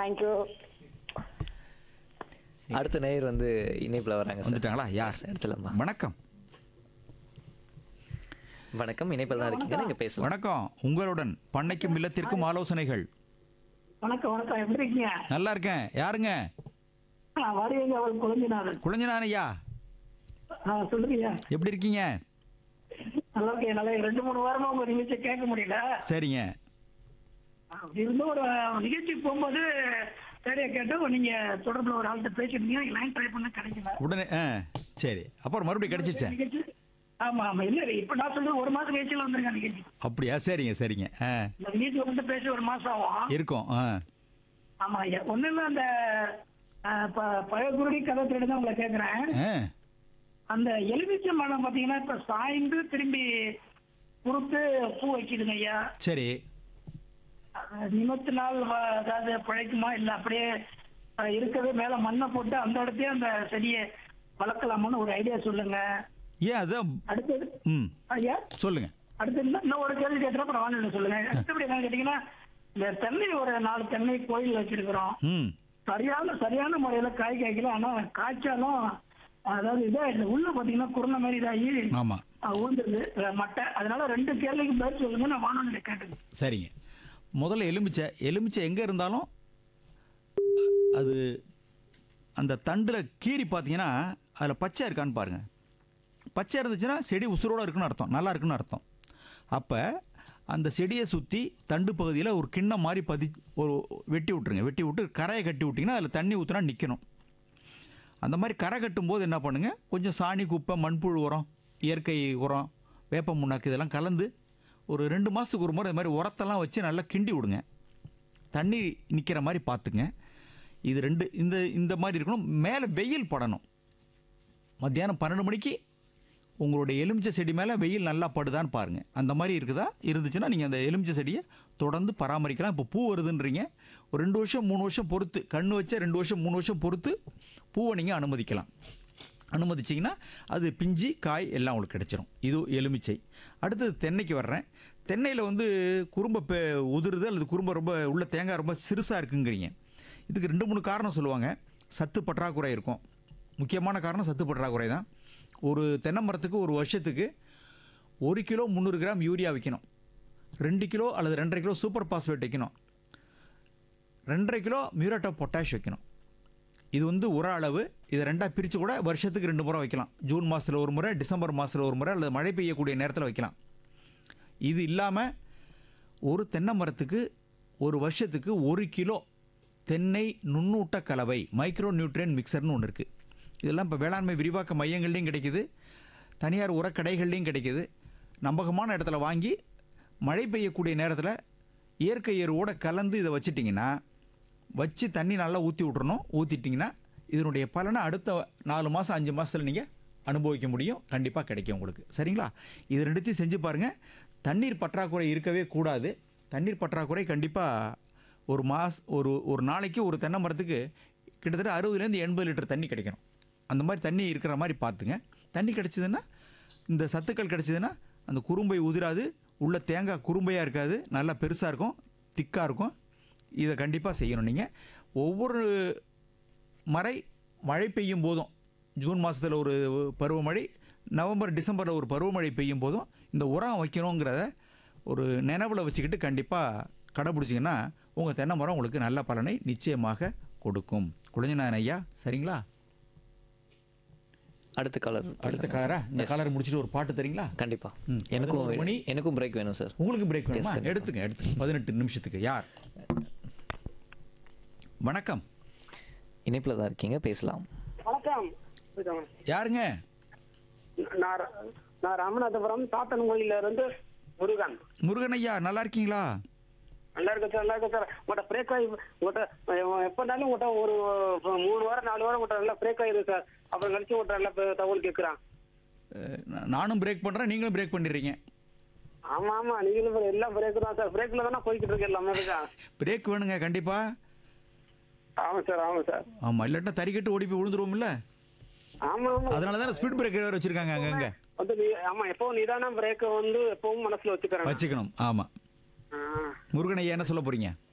Thank you அடுத்த நேயர் வந்து இணைப்புல வராங்க சார் வந்துட்டாங்களா யார் எடுத்துலாமா வணக்கம் வணக்கம் இணைப்பில் தான் இருக்கீங்க நீங்க பேசலாம் வணக்கம் உங்களுடன் பண்ணைக்கும் இல்லத்திற்கும் ஆலோசனைகள் வணக்கம் வணக்கம் எப்படி இருக்கீங்க நல்லா இருக்கேன் யாருங்க நான் வருவீங்க அவள் குழந்தைநாதன் குழஞ்சனான் ஐயா ஆ சொல்லுங்க எப்படி இருக்கீங்க நல்லா இருக்கேன் நல்லா இருக்கேன். ரெண்டு மூணு வாரமா உங்க நிகழ்ச்சியை கேட்க முடியல சரிங்க அப்படி இருந்தும் ஒரு நிகழ்ச்சிக்கு போகும்போது சரியா கேட்டு நீங்க தொடர்புல ஒரு ஆள்கிட்ட பேசிருந்தீங்க லைன் ட்ரை பண்ண கிடைக்கல உடனே ஆ சரி அப்புறம் மறுபடியும் கிடைச்சிருச்சேன் நிகழ்ச்சி ஆமா ஆமா இல்ல இல்ல, இப்ப நான் சொல்றது ஒரு மாசம் கழிச்சுல வந்துருங்க நிகழ்ச்சி அப்படியா சரிங்க சரிங்க ஆ இந்த நிகழ்ச்சி வந்து பேசி ஒரு மாசம் ஆகும் இருக்கும் ஆ ஆமா ஐயா ஒண்ணு இல்ல அந்த ஆ, ப- பழகுருடி கதை திருடு தான் உங்களை கேக்குறேன் ஆ அந்த எலுமிச்சை மரம் பாத்தீங்கன்னா இப்ப சாய்ந்து திரும்பி குறுத்து பூ வைக்குதுங்க ஐயா சரி அஹ் நிமித்து நாள் வ- அதாவது பிழைக்குமா இல்ல அப்படியே அஹ், இருக்கவே மேல மண்ணை போட்டு அந்த இடத்தையே அந்த செடியை வளர்க்கலாமான்னு ஒரு ஐடியா சொல்லுங்க ஏன் அதான் அடுத்தது ம் ஐயா சொல்லுங்க அடுத்து இன்னும் இன்னும் ஒரு கேள்வி கேட்டா அப்புறம் வாங்க சொல்லுங்க அடுத்தபடி என்ன கேட்டீங்கன்னா இந்த தென்னை ஒரு நாலு தென்னை கோயில் வச்சிருக்கிறோம் ம் சரியான சரியான முறையில காய் காய்க்கல ஆனா காய்ச்சாலும் அதாவது இதாயிடுது உள்ள பாத்தீங்கன்னா குருணை மாதிரி இதாகி ஆமாம் அஹ், ஊந்துருது அஹ், மட்டை அதனால ரெண்டு கேள்விக்கு பதில் சொல்லுங்க நான் வானொலியில கேட்டது சரிங்க முதல்ல எலுமிச்சை எலுமிச்சை எங்கே இருந்தாலும் அது அந்த தண்டில் கீறி பார்த்தீங்கன்னா அதில் பச்சை இருக்கான்னு பாருங்கள் பச்சை இருந்துச்சுன்னா செடி உசுரோடு இருக்குன்னு அர்த்தம் நல்லா இருக்குன்னு அர்த்தம் அப்போ அந்த செடியை சுற்றி தண்டு பகுதியில் ஒரு கிண்ணம் மாதிரி பதி ஒரு வெட்டி விட்ருங்க வெட்டி விட்டு கரையை கட்டி விட்டிங்கன்னா அதில் தண்ணி ஊற்றினா நிற்கணும் அந்த மாதிரி கரை கட்டும்போது என்ன பண்ணுங்கள் கொஞ்சம் சாணி குப்பை மண்புழு உரம் இயற்கை உரம் வேப்ப முன்னாக்கு இதெல்லாம் கலந்து ஒரு ரெண்டு மாதத்துக்கு ஒரு முறை இது மாதிரி உரத்தெல்லாம் வச்சு நல்லா கிண்டி விடுங்க தண்ணி நிற்கிற மாதிரி பார்த்துங்க இது ரெண்டு இந்த இந்த மாதிரி இருக்கணும் மேலே வெயில் படணும் மத்தியானம் பன்னெண்டு மணிக்கு உங்களுடைய எலுமிச்சை செடி மேலே வெயில் நல்லா படுதான்னு பாருங்கள் அந்த மாதிரி இருக்குதா இருந்துச்சுன்னா நீங்கள் அந்த எலுமிச்சை செடியை தொடர்ந்து பராமரிக்கலாம் இப்போ பூ வருதுன்றீங்க ஒரு ரெண்டு வருஷம் மூணு வருஷம் பொறுத்து கண்ணு வச்ச ரெண்டு வருஷம் மூணு வருஷம் பொறுத்து பூவை நீங்கள் அனுமதிக்கலாம் அனுமதிச்சிங்கன்னா அது பிஞ்சு காய் எல்லாம் உங்களுக்கு கிடைச்சிரும் இது எலுமிச்சை அடுத்தது தென்னைக்கு வர்றேன் தென்னையில் வந்து குறும்ப பெ உதிருது அல்லது குறும்ப ரொம்ப உள்ள தேங்காய் ரொம்ப சிறுசாக இருக்குங்கிறீங்க இதுக்கு ரெண்டு மூணு காரணம் சொல்லுவாங்க சத்து பற்றாக்குறை இருக்கும் முக்கியமான காரணம் சத்து பற்றாக்குறை தான் ஒரு தென்னை மரத்துக்கு ஒரு வருஷத்துக்கு ஒரு கிலோ முந்நூறு கிராம் யூரியா வைக்கணும் ரெண்டு கிலோ அல்லது ரெண்டரை கிலோ சூப்பர் பாஸ்பேட் வைக்கணும் ரெண்டரை கிலோ மியூரேட் ஆஃப் பொட்டாஷ் வைக்கணும் இது வந்து உர அளவு இதை ரெண்டாக பிரித்து கூட வருஷத்துக்கு ரெண்டு முறை வைக்கலாம் ஜூன் மாதத்தில் ஒரு முறை டிசம்பர் மாதத்தில் ஒரு முறை அல்லது மழை பெய்யக்கூடிய நேரத்தில் வைக்கலாம் இது இல்லாமல் ஒரு தென்னை மரத்துக்கு ஒரு வருஷத்துக்கு ஒரு கிலோ தென்னை நுண்ணூட்ட கலவை மைக்ரோ நியூட்ரியன் மிக்சர்னு ஒன்று இருக்குது இதெல்லாம் இப்போ வேளாண்மை விரிவாக்க மையங்கள்லையும் கிடைக்குது தனியார் உரக்கடைகள்லையும் கிடைக்குது நம்பகமான இடத்துல வாங்கி மழை பெய்யக்கூடிய நேரத்தில் இயற்கை எருவோட கலந்து இதை வச்சிட்டிங்கன்னா வச்சு தண்ணி நல்லா ஊற்றி விட்றணும் ஊற்றிட்டிங்கன்னா இதனுடைய பலனை அடுத்த நாலு மாதம் அஞ்சு மாதத்தில் நீங்கள் அனுபவிக்க முடியும் கண்டிப்பாக கிடைக்கும் உங்களுக்கு சரிங்களா இது ரெண்டுத்தையும் செஞ்சு பாருங்கள் தண்ணீர் பற்றாக்குறை இருக்கவே கூடாது தண்ணீர் பற்றாக்குறை கண்டிப்பாக ஒரு மாஸ் ஒரு ஒரு நாளைக்கு ஒரு தென்னை மரத்துக்கு கிட்டத்தட்ட அறுபதுலேருந்து எண்பது லிட்டர் தண்ணி கிடைக்கணும் அந்த மாதிரி தண்ணி இருக்கிற மாதிரி பார்த்துங்க தண்ணி கிடச்சிதுன்னா இந்த சத்துக்கள் கிடச்சிதுன்னா அந்த குறும்பை உதிராது உள்ள தேங்காய் குறும்பையாக இருக்காது நல்லா பெருசாக இருக்கும் திக்காக இருக்கும் இதை கண்டிப்பாக செய்யணும் நீங்கள் ஒவ்வொரு மழை மழை பெய்யும் போதும் ஜூன் மாதத்தில் ஒரு பருவமழை நவம்பர் டிசம்பரில் ஒரு பருவமழை பெய்யும் போதும் இந்த உரம் வைக்கணுங்கிறத ஒரு நினைவில் வச்சுக்கிட்டு கண்டிப்பாக கடைப்பிடிச்சிங்கன்னா உங்கள் தென்னை மரம் உங்களுக்கு நல்ல பலனை நிச்சயமாக கொடுக்கும் குழந்தைநாதன் ஐயா சரிங்களா அடுத்த காலர் அடுத்த கலரா இந்த கலர் முடிச்சுட்டு ஒரு பாட்டு தரீங்களா கண்டிப்பா ம். எனக்கும் பதினோரு மணி. எனக்கும் பிரேக் வேணும் சார் உங்களுக்கு பிரேக் Yes, வேணுமா கண்டிப்பா. எடுத்துங்க எடுத்துங்க பதினெட்டு நிமிஷத்துக்கு யார் வணக்கம் இணைப்பில் தான் இருக்கீங்க பேசலாம் வணக்கம் யாருங்க நான் ர- நான் ராமநாதபுரம் சாத்தன் கோயில்ல இருந்து முருகன் முருகன் ஐயா நல்லா இருக்கீங்களா நல்லா இருக்கு சார் நல்லா இருக்கு சார் உங்கள்கிட்ட பிரேக் ஆகி உங்கள்கிட்ட எப்போனாலும் உங்கள்கிட்ட ஒரு மூணு வாரம் நாலு வாரம் உங்கள்கிட்ட நல்லா பிரேக் ஆயிருக்கு சார் அப்புறம் கழிச்சு உங்கள்கிட்ட நல்லா பே- தகவல் கேட்குறான் அஹ், நா- நானும் பிரேக் பண்ணுறேன் நீங்களும் பிரேக் பண்ணிடுறீங்க ஆமா ஆமா நீங்களும் இப்ப எல்லாம் பிரேக் தான் சார் பிரேக்ல தானே போய்கிட்டு இருக்கு எல்லாமே இருக்கா பிரேக் வேணுங்க கண்டிப்பா ஆமா சார் ஆமா சார் ஆமாம் இல்லாட்டா தறிக்கட்டு ஓடி போய் விழுந்துருவோம்ல ஆமா ஆமா அதனால தானே ஸ்பீட் பிரேக்கர் வேறு வச்சுருக்காங்க அங்கங்கே வந்து நீ ஆமா எப்பவும் நிதான பிரேக் வந்து எப்பவும் மனசுல வச்சுக்கிறேன் வச்சுக்கணும் ஆமாம் முருகன் ஐயா என்ன சொல்ல போகிறீங்க